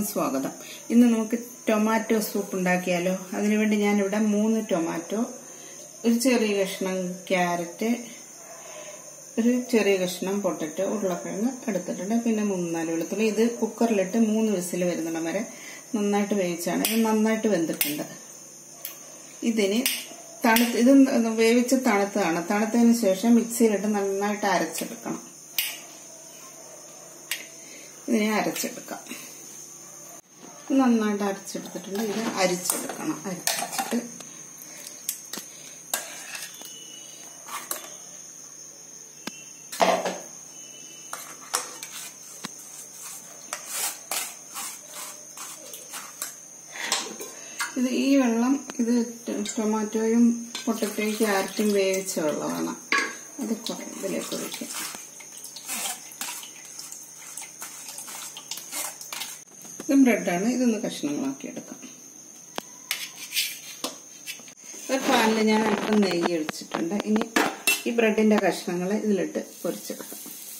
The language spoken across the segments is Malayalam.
സ്വാഗതം ഇന്ന് നമുക്ക് ടൊമാറ്റോ സൂപ്പ് ഉണ്ടാക്കിയാലോ അതിനുവേണ്ടി ഞാനിവിടെ മൂന്ന് ടൊമാറ്റോ ഒരു ചെറിയ കഷ്ണം ക്യാരറ്റ് ഒരു ചെറിയ കഷ്ണം പൊട്ടറ്റോ ഉരുളക്കിഴങ്ങ് എടുത്തിട്ടുണ്ട് പിന്നെ മൂന്ന് നാല് വെളുത്തുള്ളി ഇത് കുക്കറിലിട്ട് മൂന്ന് വിസിൽ വരുന്നിടം വരെ നന്നായിട്ട് വേവിച്ചാണ് ഇത് നന്നായിട്ട് വെന്തിട്ടുണ്ട് ഇതിന് തണുത്ത് ഇത് വേവിച്ച് തണുത്തതാണ് തണുത്തതിന് ശേഷം മിക്സിയിലിട്ട് നന്നായിട്ട് അരച്ചെടുക്കണം ഇതിനെ അരച്ചെടുക്കാം നന്നായിട്ട് അരച്ചെടുത്തിട്ടുണ്ട് ഇത് അരിച്ചെടുക്കണം അരിച്ചിട്ട് ഇത് ഈ വെള്ളം ഇത് ടൊമാറ്റോയും പൊട്ടറ്റോയും ക്യാരറ്റും വേവിച്ച വെള്ളമാണ് അത് കുറേ ഇതിലേക്ക് ഒഴിക്കാം ഇത് ബ്രെഡാണ് ഇതൊന്ന് കഷ്ണങ്ങളാക്കി എടുക്കാം ഒരു പാനിൽ ഞാൻ അല്പം നെയ്യ് ഒഴിച്ചിട്ടുണ്ട് ഇനി ഈ ബ്രെഡിന്റെ കഷ്ണങ്ങൾ ഇതിലിട്ട് പൊരിച്ചെടുക്കാം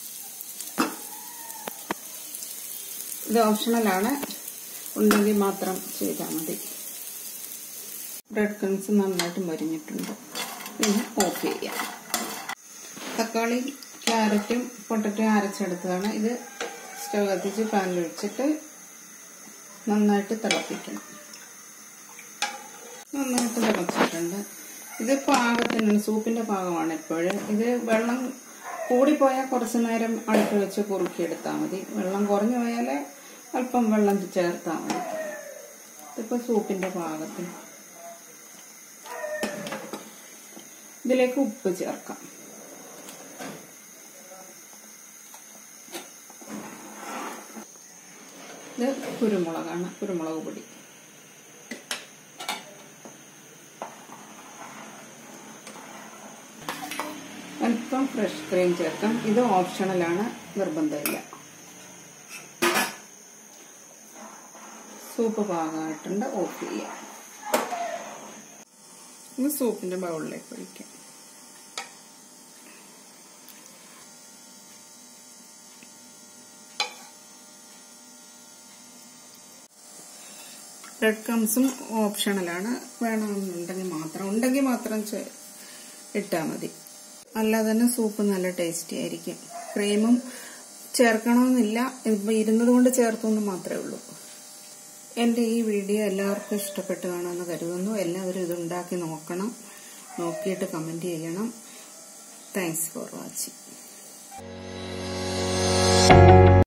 ഇത് ഓപ്ഷണലാണ് ഉണ്ടെങ്കിൽ മാത്രം ചെയ്താൽ മതി ബ്രെഡ് ക്രംസ് നന്നായിട്ട് മരിഞ്ഞിട്ടുണ്ട് പിന്നെ ഓഫ് ചെയ്യാം തക്കാളി ക്യാരറ്റും പൊട്ടറ്റയും അരച്ചെടുത്തതാണ് ഇത് സ്റ്റവ് കത്തിച്ച് പാനിൽ ഒഴിച്ചിട്ട് നന്നായിട്ട് തിളപ്പിക്കണം നന്നായിട്ട് തിളച്ചിട്ടുണ്ട് ഇത് പാകത്തിനാണ് സൂപ്പിന്റെ പാകമാണ് ഇപ്പോഴും ഇത് വെള്ളം കൂടിപ്പോയാൽ കുറച്ച് നേരം അടുപ്പ് വെച്ച് കുറുക്കിയെടുത്താൽ മതി വെള്ളം കുറഞ്ഞു പോയാൽ അല്പം വെള്ളം ചേർത്താൽ മതി ഇതിപ്പോൾ സൂപ്പിന്റെ പാകത്തിന് ഇതിലേക്ക് ഉപ്പ് ചേർക്കാം ഇത് കുരുമുളകാണ് കുരുമുളക് പൊടി അല്പം ഫ്രഷ് ക്രീം ചേർക്കാം ഇത് ഓപ്ഷണലാണ് നിർബന്ധമില്ല സൂപ്പ് പാകമായിട്ടുണ്ട് ഓഫ് ചെയ്യാം ഇത് സൂപ്പിന്റെ ബൗളിലേക്ക് ഒഴിക്കാം ബ്രെഡ് ക്രംസും ഓപ്ഷണലാണ് വേണമെന്നുണ്ടെങ്കിൽ മാത്രം ഉണ്ടെങ്കിൽ മാത്രം ഇട്ടാൽ മതി അല്ലാതെ തന്നെ സൂപ്പ് നല്ല ടേസ്റ്റി ആയിരിക്കും ക്രീമും ചേർക്കണമെന്നില്ല ഇപ്പം ഇരുന്നത് കൊണ്ട് ചേർത്തെന്ന് മാത്രമേ ഉള്ളൂ എൻ്റെ ഈ വീഡിയോ എല്ലാവർക്കും ഇഷ്ടപ്പെട്ട് കാണുമെന്ന് കരുതുന്നു എല്ലാവരും ഇത് ഉണ്ടാക്കി നോക്കണം നോക്കിയിട്ട് കമൻറ്റ് ചെയ്യണം താങ്ക്സ് ഫോർ വാച്ചിങ്